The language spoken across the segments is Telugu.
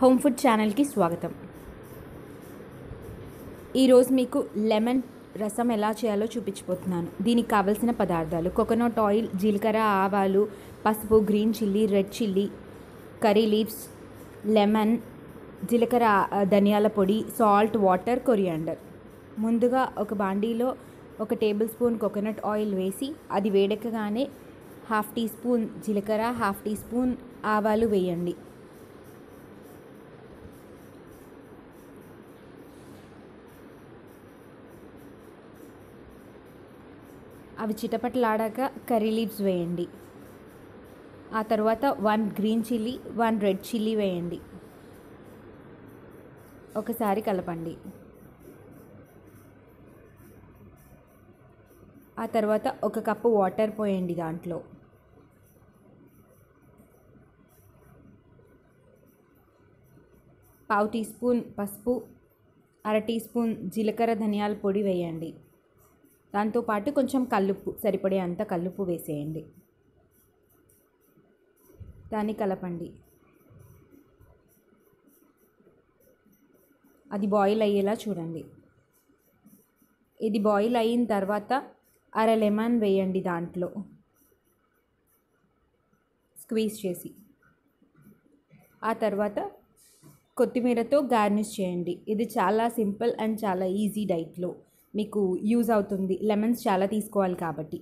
హోమ్ ఫుడ్ ఛానల్కి స్వాగతం ఈరోజు మీకు లెమన్ రసం ఎలా చేయాలో చూపించిపోతున్నాను దీనికి కావలసిన పదార్థాలు కోకోనట్ ఆయిల్ జీలకర్ర ఆవాలు పసుపు green chilli red chilli curry leaves lemon జీలకర్ర ఆ, ధనియాల పొడి సాల్ట్ వాటర్ కొరియాండర్ ముందుగా ఒక బాండీలో ఒక టేబుల్ స్పూన్ కోకోనట్ ఆయిల్ వేసి అది వేడెక్కగానే హాఫ్ టీ స్పూన్ జీలకర్ర హాఫ్ టీ స్పూన్ ఆవాలు వేయండి అవి చిటపటలాడాక కర్రీ లీవ్స్ వేయండి ఆ తర్వాత one green chilli one red chilli వేయండి ఒకసారి కలపండి ఆ తర్వాత ఒక కప్పు వాటర్ పోయండి దాంట్లో పావు టీ స్పూన్ పసుపు అర టీ స్పూన్ జీలకర్ర ధనియాల పొడి వేయండి దాంతోపాటు కొంచెం కల్లుప్పు సరిపడే అంత కల్లుప్పు వేసేయండి దాన్ని కలపండి అది బాయిల్ అయ్యేలా చూడండి ఇది బాయిల్ అయిన తర్వాత అర లెమన్ వేయండి దాంట్లో స్క్వీజ్ చేసి ఆ తర్వాత కొత్తిమీరతో గార్నిష్ చేయండి ఇది చాలా సింపుల్ అండ్ చాలా ఈజీ డైట్లో మీకు యూజ్ అవుతుంది లెమన్స్ చాలా తీసుకోవాలి కాబట్టి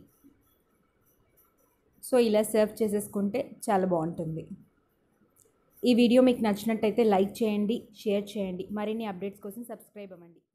సో ఇలా సర్వ్ చేసేసుకుంటే చాలా బాగుంటుంది ఈ వీడియో మీకు నచ్చినట్టయితే లైక్ చేయండి షేర్ చేయండి మరిన్ని అప్డేట్స్ కోసం సబ్స్క్రైబ్ అవ్వండి